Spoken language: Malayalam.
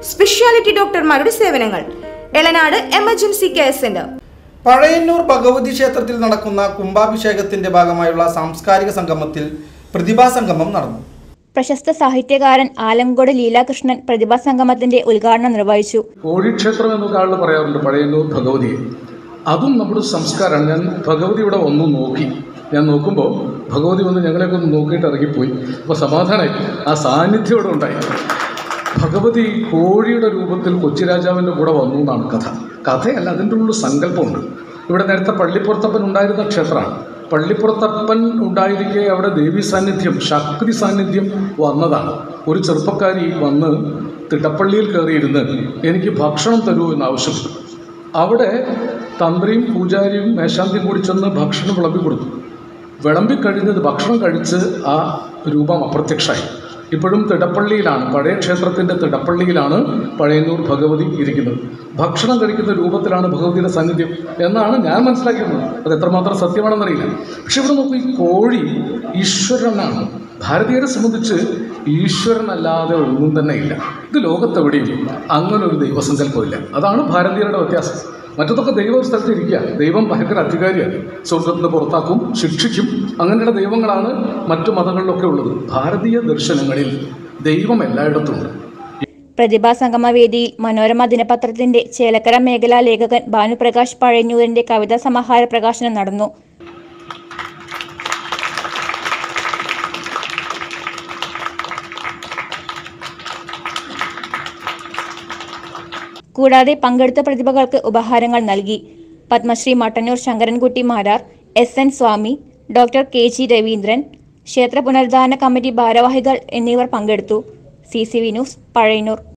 സ്പെഷ്യാലിറ്റി ഡോക്ടർമാരുടെ സേവനങ്ങൾ Elanad emergency care centre Pazhayannur Bhagavathi ക്ഷേത്രത്തിൽ നടക്കുന്ന കുംഭാഭിഷേകത്തിന്റെ ഭാഗമായുള്ള സാംസ്കാരിക സംഗമത്തിൽ പ്രതിഭാസംഗമം നടന്നു പ്രശസ്ത സാഹിത്യകാരൻ ആലങ്കോട് ലീലാകൃഷ്ണൻ പ്രതിഭാസംഗമത്തിന്റെ ഉദ്ഘാടനം നിർവഹിച്ചു കോഴിക്ഷേത്രം എന്നൊക്കെ ആൾ പറയാറുണ്ട് പഴയന്നൂർ ഭഗവതിയെ അതും നമ്മുടെ സംസ്കാരമാണ് ഞാൻ ഭഗവതി ഇവിടെ വന്നു നോക്കി ഞാൻ നോക്കുമ്പോൾ ഭഗവതി വന്ന് ഞങ്ങളെയൊക്കെ ഒന്ന് നോക്കിയിട്ട് ഇറങ്ങിപ്പോയി അപ്പോൾ സമാധാനമായി ആ സാന്നിധ്യം ഇവിടെ ഉണ്ടായി ഭഗവതി കോഴിയുടെ രൂപത്തിൽ കൊച്ചിരാജാവിൻ്റെ കൂടെ വന്നു എന്നാണ് കഥ കഥയല്ല അതിൻ്റെ ഉള്ളിൽ സങ്കല്പമുണ്ട് ഇവിടെ നേരത്തെ പള്ളിപ്പുറത്തപ്പൻ ഉണ്ടായിരുന്ന ക്ഷേത്രമാണ് പള്ളിപ്പുറത്തപ്പൻ ഉണ്ടായിരിക്കെ അവിടെ ദേവി സാന്നിധ്യം ശക്തി സാന്നിധ്യം വന്നതാണ് ഒരു ചെറുപ്പക്കാരി വന്ന് തിടപ്പള്ളിയിൽ കയറിയിരുന്ന് എനിക്ക് ഭക്ഷണം തരൂ എന്ന് ആവശ്യപ്പെട്ടു അവിടെ തന്ത്രിയും പൂജാരിയും മേശാന്തിയും കൂടി ചെന്ന് ഭക്ഷണം വിളമ്പി കൊടുത്തു വിളമ്പി കഴിഞ്ഞത് ഭക്ഷണം കഴിച്ച് ആ രൂപം അപ്രത്യക്ഷമായി ഇപ്പോഴും തിടപ്പള്ളിയിലാണ് പഴയ ക്ഷേത്രത്തിൻ്റെ തിടപ്പള്ളിയിലാണ് പഴയന്നൂർ ഭഗവതി ഇരിക്കുന്നത് ഭക്ഷണം കഴിക്കുന്ന രൂപത്തിലാണ് ഭഗവതിയുടെ സാന്നിധ്യം എന്നാണ് ഞാൻ മനസ്സിലാക്കിയിരുന്നത് അത് എത്രമാത്രം സത്യമാണെന്നറിയില്ല പക്ഷെ ഇവിടെ നോക്കൂ ഈ കോഴി ഈശ്വരനാണ് ഭാരതീയരെ സംബന്ധിച്ച് ഈശ്വരനല്ലാതെ ഒന്നും തന്നെ ഇല്ല ഇത് ലോകത്തെവിടെയും അങ്ങനെ ഒരു ദൈവസങ്കല്പമില്ല അതാണ് ഭാരതീയരുടെ വ്യത്യാസം മറ്റതൊക്കെ ദൈവം ഒരു സ്ഥലത്ത് ഇരിക്കുക ദൈവം ഭയങ്കര അധികാരിയാണ് സ്വർഗത്തിൽ നിന്ന് പുറത്താക്കും ശിക്ഷിക്കും അങ്ങനെയുള്ള ദൈവങ്ങളാണ് മറ്റു മതങ്ങളിലൊക്കെ ഉള്ളത് ഭാരതീയ ദർശനങ്ങളിൽ ദൈവം എല്ലായിടത്തുമുണ്ട് പ്രതിഭാസംഗമ വേദിയിൽ മനോരമ ദിനപത്രത്തിന്റെ ചേലക്കര മേഖലാ ലേഖകൻ ഭാനുപ്രകാശ് പഴയന്നൂരിന്റെ കവിതാ സമാഹാര പ്രകാശനം നടന്നു കൂടാതെ പങ്കെടുത്ത പ്രതിഭകൾക്ക് ഉപഹാരങ്ങൾ നൽകി Padmashri Mattannur Sankarankutty Marar S N Swami doctor K G Raveendran ക്ഷേത്ര പുനരുദ്ധാരണ കമ്മിറ്റി ഭാരവാഹികൾ എന്നിവർ പങ്കെടുത്തു C C V news Pazhayannur